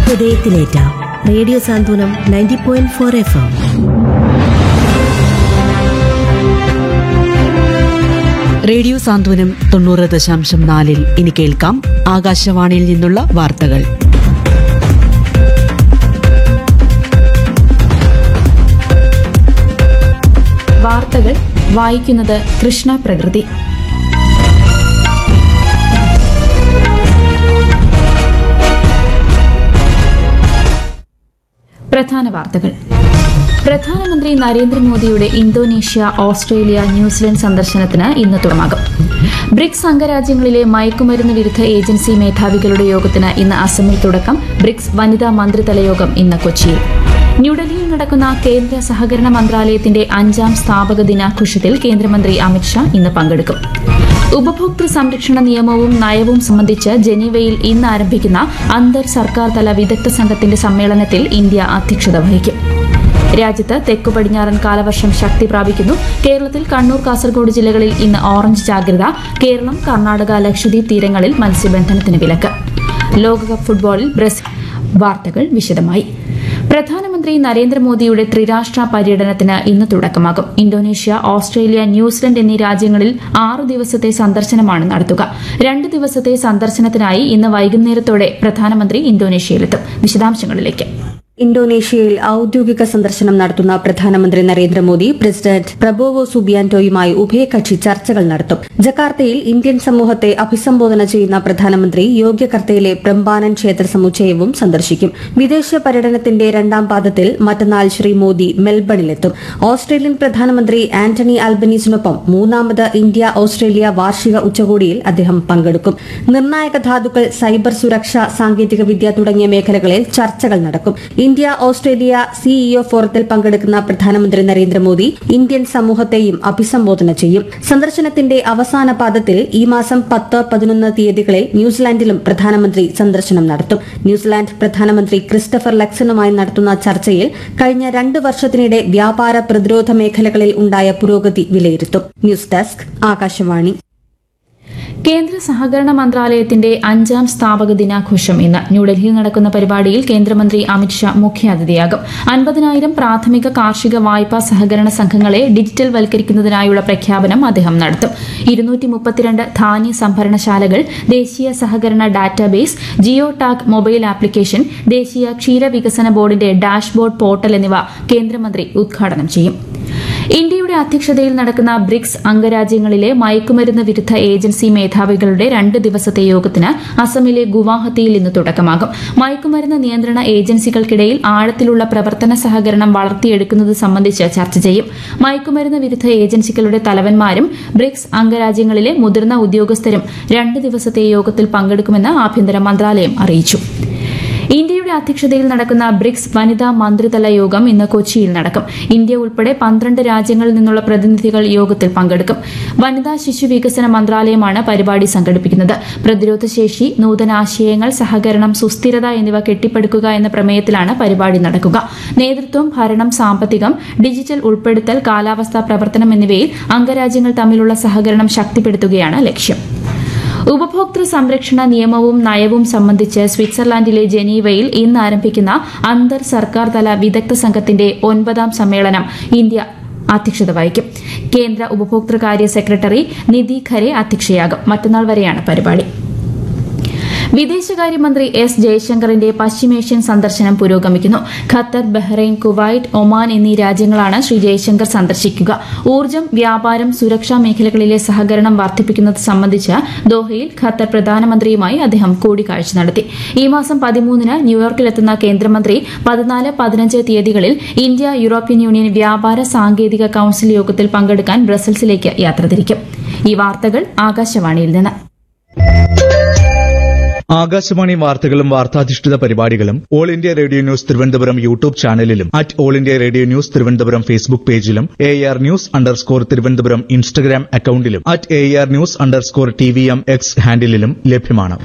ഹൃദയത്തിലേറ്റാം radio Santhwanam ninety point four F M radio Santhwanam തൊണ്ണൂറ് ദശാംശം നാലിൽ ഇനി കേൾക്കാം ആകാശവാണിയിൽ നിന്നുള്ള വാർത്തകൾ വാർത്തകൾ വായിക്കുന്നത് കൃഷ്ണ പ്രകൃതി പ്രധാന വാർത്തകൾ പ്രധാനമന്ത്രി നരേന്ദ്രമോദിയുടെ ഇന്തോനേഷ്യ ഓസ്ട്രേലിയ ന്യൂസിലൻഡ് സന്ദർശനത്തിന് ഇന്ന് തുടക്കമാകും ബ്രിക്സ് അംഗരാജ്യങ്ങളിലെ മയക്കുമരുന്ന് വിരുദ്ധ ഏജൻസി മേധാവികളുടെ യോഗത്തിന് ഇന്ന് അസമിൽ തുടക്കം ബ്രിക്സ് വനിതാ മന്ത്രിതല യോഗം ഇന്ന് കൊച്ചിയിൽ ന്യൂഡൽഹിയിൽ നടക്കുന്ന കേന്ദ്ര സഹകരണ മന്ത്രാലയത്തിന്റെ അഞ്ചാം സ്ഥാപക ദിനാഘോഷത്തിൽ കേന്ദ്രമന്ത്രി അമിത്ഷാ ഇന്ന് പങ്കെടുക്കും ഉപഭോക്തൃ സംരക്ഷണ നിയമവും നയവും സംബന്ധിച്ച് ജനീവയിൽ ഇന്ന് ആരംഭിക്കുന്ന അന്തർ സർക്കാർ തല വിദഗ്ധ സംഘത്തിന്റെ സമ്മേളനത്തിൽ ഇന്ത്യ അധ്യക്ഷത വഹിക്കും രാജ്യത്ത് തെക്കു പടിഞ്ഞാറൻ കാലവർഷം ശക്തി പ്രാപിക്കുന്നു കേരളത്തിൽ കണ്ണൂർ കാസർഗോഡ് ജില്ലകളിൽ ഇന്ന് ഓറഞ്ച് ജാഗ്രത കേരളം കർണാടക ലക്ഷദ്വീപ് തീരങ്ങളിൽ മത്സ്യബന്ധനത്തിന് വിലക്ക് ലോകകപ്പ് ഫുട്ബോളിൽ ബ്രസീൽ വാർത്തകൾ വിശദമായി പ്രധാനമന്ത്രി നരേന്ദ്രമോദിയുടെ ത്രിരാഷ്ട്ര പര്യടനത്തിന് ഇന്ന് തുടക്കമാകും ഇന്തോനേഷ്യ ഓസ്ട്രേലിയ ന്യൂസിലൻഡ് എന്നീ രാജ്യങ്ങളിൽ ആറു ദിവസത്തെ സന്ദർശനമാണ് നടത്തുക രണ്ട് ദിവസത്തെ സന്ദർശനത്തിനായി ഇന്ന് വൈകുന്നേരത്തോടെ പ്രധാനമന്ത്രി ഇന്തോനേഷ്യയിലെത്തും വിശദാംശങ്ങളിലേക്ക് ഇന്തോനേഷ്യയിൽ ഔദ്യോഗിക സന്ദർശനം നടത്തുന്ന പ്രധാനമന്ത്രി നരേന്ദ്രമോദി പ്രസിഡന്റ് പ്രബോവോ സുബിയാന്റോയുമായി ഉഭയകക്ഷി ചർച്ചകൾ നടത്തും ജക്കാർത്തയിൽ ഇന്ത്യൻ സമൂഹത്തെ അഭിസംബോധന ചെയ്യുന്ന പ്രധാനമന്ത്രി യോഗ്യകർത്തയിലെ പ്രംബാനൻ ക്ഷേത്ര സമുച്ചയവും സന്ദർശിക്കും വിദേശ പര്യടനത്തിന്റെ രണ്ടാം പാദത്തിൽ മറ്റന്നാൾ ശ്രീ മോദി മെൽബണിലെത്തും ഓസ്ട്രേലിയൻ പ്രധാനമന്ത്രി ആന്റണി ആൽബനീസിനൊപ്പം മൂന്നാമത് ഇന്ത്യ ഓസ്ട്രേലിയ വാർഷിക ഉച്ചകോടിയിൽ അദ്ദേഹം പങ്കെടുക്കും നിർണായക ധാതുക്കൾ സൈബർ സുരക്ഷ സാങ്കേതിക വിദ്യ തുടങ്ങിയ മേഖലകളിൽ ചർച്ചകൾ നടക്കും ഇന്ത്യ ഓസ്ട്രേലിയ സിഇഒ ഫോറത്തിൽ പങ്കെടുക്കുന്ന പ്രധാനമന്ത്രി നരേന്ദ്രമോദി ഇന്ത്യൻ സമൂഹത്തെയും അഭിസംബോധന ചെയ്യും സന്ദർശനത്തിന്റെ അവസാന പാദത്തിൽ ഈ മാസം പത്ത് പതിനൊന്ന് തീയതികളിൽ ന്യൂസിലാൻഡിലും പ്രധാനമന്ത്രി സന്ദർശനം നടത്തും ന്യൂസിലാൻഡ് പ്രധാനമന്ത്രി ക്രിസ്റ്റഫർ ലക്സനുമായി നടത്തുന്ന ചർച്ചയിൽ കഴിഞ്ഞ രണ്ട് വർഷത്തിനിടെ വ്യാപാര പ്രതിരോധ മേഖലകളിൽ ഉണ്ടായ പുരോഗതി വിലയിരുത്തും ന്യൂസ് ഡെസ്ക് ആകാശവാണി കേന്ദ്ര സഹകരണ മന്ത്രാലയത്തിന്റെ അഞ്ചാം സ്ഥാപക ദിനാഘോഷം ഇന്ന് ന്യൂഡൽഹിയിൽ നടക്കുന്ന പരിപാടിയിൽ കേന്ദ്രമന്ത്രി അമിത്ഷാ മുഖ്യാതിഥിയാകും അൻപതിനായിരം പ്രാഥമിക കാർഷിക വായ്പാ സഹകരണ സംഘങ്ങളെ ഡിജിറ്റൽ വൽക്കരിക്കുന്നതിനായുള്ള പ്രഖ്യാപനം അദ്ദേഹം നടത്തും ഇരുന്നൂറ്റി മുപ്പത്തിരണ്ട് ധാന്യ സംഭരണശാലകൾ ദേശീയ സഹകരണ database geo tag mobile application ദേശീയ ക്ഷീരവികസന ബോർഡിന്റെ ഡാഷ്ബോർഡ് പോർട്ടൽ എന്നിവ കേന്ദ്രമന്ത്രി ഉദ്ഘാടനം ചെയ്യും ഇന്ത്യയുടെ അധ്യക്ഷതയിൽ നടക്കുന്ന ബ്രിക്സ് അംഗരാജ്യങ്ങളിലെ മയക്കുമരുന്ന് വിരുദ്ധ ഏജൻസി മേധാവികളുടെ രണ്ട് ദിവസത്തെ യോഗത്തിന് അസമിലെ ഗുവാഹത്തിയിൽ ഇന്ന് തുടക്കമാകും മയക്കുമരുന്ന് നിയന്ത്രണ ഏജൻസികൾക്കിടയിൽ ആഴത്തിലുള്ള പ്രവർത്തന സഹകരണം വളർത്തിയെടുക്കുന്നത് സംബന്ധിച്ച് ചർച്ച ചെയ്യും മയക്കുമരുന്ന് വിരുദ്ധ ഏജൻസികളുടെ തലവന്മാരും ബ്രിക്സ് അംഗരാജ്യങ്ങളിലെ മുതിർന്ന ഉദ്യോഗസ്ഥരും രണ്ട് ദിവസത്തെ യോഗത്തിൽ പങ്കെടുക്കുമെന്ന് ആഭ്യന്തര മന്ത്രാലയം അറിയിച്ചു ഇന്ത്യയുടെ അധ്യക്ഷതയിൽ നടക്കുന്ന ബ്രിക്സ് വനിതാ മന്ത്രിതല യോഗം ഇന്ന് കൊച്ചിയിൽ നടക്കും ഇന്ത്യ ഉൾപ്പെടെ പന്ത്രണ്ട് രാജ്യങ്ങളിൽ നിന്നുള്ള പ്രതിനിധികൾ യോഗത്തിൽ പങ്കെടുക്കും വനിതാ ശിശു വികസന മന്ത്രാലയമാണ് പരിപാടി സംഘടിപ്പിക്കുന്നത് പ്രതിരോധശേഷി നൂതനാശയങ്ങൾ സഹകരണം സുസ്ഥിരത എന്നിവ കെട്ടിപ്പടുക്കുക എന്ന പ്രമേയത്തിലാണ് പരിപാടി നടക്കുക നേതൃത്വം ഭരണം സാമ്പത്തികം ഡിജിറ്റൽ ഉൾപ്പെടുത്തൽ കാലാവസ്ഥാ പ്രവർത്തനം എന്നിവയിൽ അംഗരാജ്യങ്ങൾ തമ്മിലുള്ള സഹകരണം ശക്തിപ്പെടുത്തുകയാണ് ലക്ഷ്യം ഉപഭോക്തൃ സംരക്ഷണ നിയമവും നയവും സംബന്ധിച്ച് സ്വിറ്റ്സർലാൻഡിലെ ജനീവയിൽ ഇന്ന് ആരംഭിക്കുന്ന അന്തർ സർക്കാർ തല വിദഗ്ധ സംഘത്തിന്റെ ഒൻപതാം സമ്മേളനം ഇന്ത്യ അധ്യക്ഷത വഹിക്കും കേന്ദ്ര ഉപഭോക്തൃകാര്യ സെക്രട്ടറി നിധി ഖരെ അധ്യക്ഷയാകും മറ്റന്നാൾ വരെയാണ് പരിപാടി വിദേശകാര്യമന്ത്രി എസ് ജയശങ്കറിന്റെ പശ്ചിമേഷ്യൻ സന്ദർശനം പുരോഗമിക്കുന്നു ഖത്തർ ബഹ്റൈൻ കുവൈറ്റ് ഒമാൻ എന്നീ രാജ്യങ്ങളാണ് ശ്രീ ജയശങ്കർ സന്ദർശിക്കുക ഊർജ്ജം വ്യാപാരം സുരക്ഷാ മേഖലകളിലെ സഹകരണം വർദ്ധിപ്പിക്കുന്നത് സംബന്ധിച്ച് ദോഹയിൽ ഖത്തർ പ്രധാനമന്ത്രിയുമായി അദ്ദേഹം കൂടിക്കാഴ്ച നടത്തി ഈ മാസം പതിമൂന്നിന് ന്യൂയോർക്കിലെത്തുന്ന കേന്ദ്രമന്ത്രി പതിനാല് പതിനഞ്ച് തീയതികളിൽ ഇന്ത്യ യൂറോപ്യൻ യൂണിയൻ വ്യാപാര സാങ്കേതിക കൌൺസിൽ യോഗത്തിൽ പങ്കെടുക്കാൻ ബ്രസൽസിലേക്ക് യാത്ര തിരിക്കും ഈ വാർത്തകൾ ആകാശവാണിയിൽ നിന്ന് ആകാശവാണി വാർത്തകളും വാർത്താധിഷ്ഠിത പരിപാടികളും all India radio news Thiruvananthapuram YouTube ചാനലിലും at all India radio news Thiruvananthapuram Facebook പേജിലും A R news underscore Thiruvananthapuram Instagram അക്കൌണ്ടിലും at A R news underscore T V M X ഹാൻഡിലും ലഭ്യമാണ്